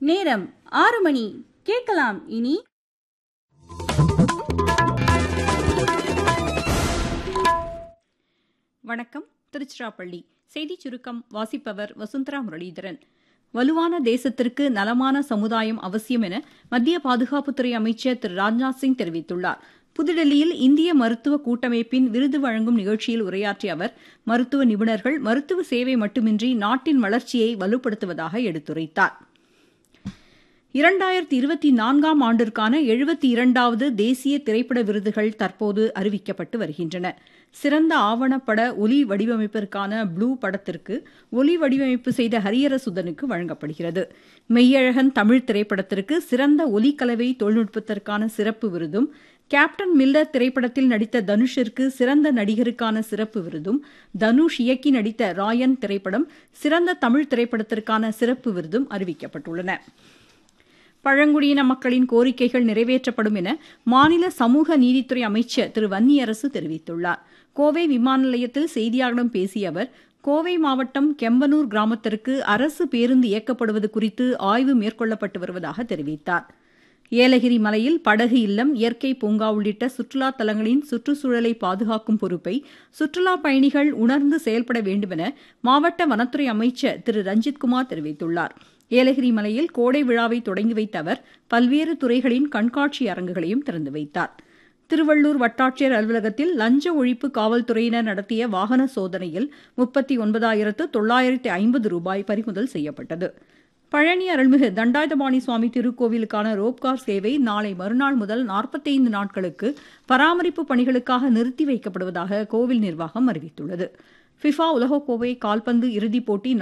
நேரம் ஆறு மணி கேட்கலாம் இனி வணக்கம் திருச்சிராப்பள்ளி செய்திச் சுருக்கம் வாசிப்பவர் வசுந்தரா முரளிதரன் வலுவான தேசத்திற்கு நலமான சமுதாயம் அவசியம் என மத்திய பாதுகாப்புத்துறை அமைச்சர் திரு ராஜ்நாத் சிங் தெரிவித்துள்ளார் புதுடெல்லியில் இந்திய மருத்துவ கூட்டமைப்பின் விருது வழங்கும் நிகழ்ச்சியில் உரையாற்றிய அவர் மருத்துவ நிபுணர்கள் மருத்துவ சேவை மட்டுமின்றி நாட்டின் வளர்ச்சியை வலுப்படுத்துவதாக எடுத்துரைத்தார் இரண்டாயிரத்தி இருபத்தி நான்காம் ஆண்டிற்கான எழுபத்தி இரண்டாவது தேசிய திரைப்பட விருதுகள் தற்போது அறிவிக்கப்பட்டு வருகின்றன சிறந்த ஆவணப்பட ஒலி வடிவமைப்பிற்கான ப்ளூ படத்திற்கு ஒலி வடிவமைப்பு செய்த ஹரியரசுதனுக்கு வழங்கப்படுகிறது மெய்யழகன் தமிழ் திரைப்படத்திற்கு சிறந்த ஒலிக்கலவை தொழில்நுட்பத்திற்கான சிறப்பு விருதும் கேப்டன் மில்லர் திரைப்படத்தில் நடித்த தனுஷிற்கு சிறந்த நடிகருக்கான சிறப்பு விருதும் தனுஷ் இயக்கி நடித்த ராயன் திரைப்படம் சிறந்த தமிழ் திரைப்படத்திற்கான சிறப்பு விருதும் அறிவிக்கப்பட்டுள்ளன பழங்குடியின மக்களின் கோரிக்கைகள் நிறைவேற்றப்படும் என மாநில சமூக நீதித்துறை அமைச்சர் திரு வன்னியரசு தெரிவித்துள்ளார் கோவை விமான நிலையத்தில் செய்தியாளர்களிடம் பேசிய அவர் கோவை மாவட்டம் கெம்பனூர் கிராமத்திற்கு அரசு பேருந்து இயக்கப்படுவது குறித்து ஆய்வு மேற்கொள்ளப்பட்டு வருவதாக தெரிவித்தார் ஏலகிரி மலையில் படகு இல்லம் இயற்கை பூங்கா உள்ளிட்ட சுற்றுலா தலங்களின் சுற்றுச்சூழலை பாதுகாக்கும் பொறுப்பை சுற்றுலா பயணிகள் உணர்ந்து செயல்பட வேண்டுமென மாவட்ட வனத்துறை அமைச்சர் திரு ரஞ்சித்குமார் தெரிவித்துள்ளார் ஏலகிரி மலையில் கோடை விழாவை தொடங்கி வைத்த அவர் பல்வேறு துறைகளின் கண்காட்சி அரங்குகளையும் திறந்து வைத்தார் திருவள்ளூர் வட்டாட்சியர் அலுவலகத்தில் லஞ்ச ஒழிப்பு காவல்துறையினர் நடத்திய வாகன சோதனையில் முப்பத்தி ஒன்பதாயிரத்து தொள்ளாயிரத்து ஐம்பது ரூபாய் பறிமுதல் செய்யப்பட்டது பழனி அருள்மிகு தண்டாயுதபாணி சுவாமி திருக்கோவிலுக்கான ரோப்கார் சேவை நாளை மறுநாள் முதல் நாற்பத்தைந்து நாட்களுக்கு பராமரிப்பு பணிகளுக்காக நிறுத்தி வைக்கப்படுவதாக கோவில் நிர்வாகம் அறிவித்துள்ளது ஃபிஃபா உலகக்கோப்பை கால்பந்து இறுதிப் போட்டி